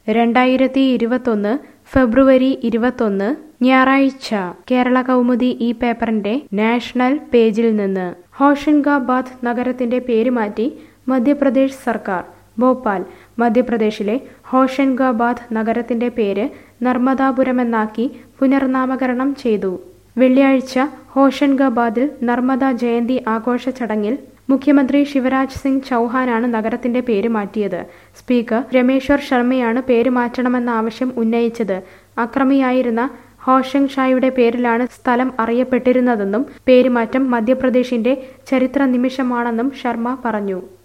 രണ്ടായിരത്തി ഇരുപത്തൊന്ന് ഫെബ്രുവരി ഇരുപത്തൊന്ന് ഞായറാഴ്ച കേരള കൗമുദി ഈ പേപ്പറിന്റെ നാഷണൽ പേജിൽ നിന്ന് ഹോഷൻഗാബാദ് നഗരത്തിന്റെ പേര് മാറ്റി മധ്യപ്രദേശ് സർക്കാർ ഭോപ്പാൽ മധ്യപ്രദേശിലെ ഹോഷൻഗാബാദ് നഗരത്തിന്റെ പേര് നർമ്മദാപുരമെന്നാക്കി പുനർനാമകരണം ചെയ്തു വെള്ളിയാഴ്ച ഹോഷൻഗാബാദിൽ നർമ്മദ ജയന്തി ആഘോഷ ചടങ്ങിൽ മുഖ്യമന്ത്രി ശിവരാജ് സിംഗ് ചൗഹാനാണ് നഗരത്തിന്റെ പേര് മാറ്റിയത് സ്പീക്കർ രമേശ്വർ ശർമ്മയാണ് പേര് മാറ്റണമെന്ന ആവശ്യം ഉന്നയിച്ചത് അക്രമിയായിരുന്ന ഹോഷങ് ഷായുടെ പേരിലാണ് സ്ഥലം അറിയപ്പെട്ടിരുന്നതെന്നും പേരുമാറ്റം മധ്യപ്രദേശിന്റെ ചരിത്ര നിമിഷമാണെന്നും ശർമ്മ പറഞ്ഞു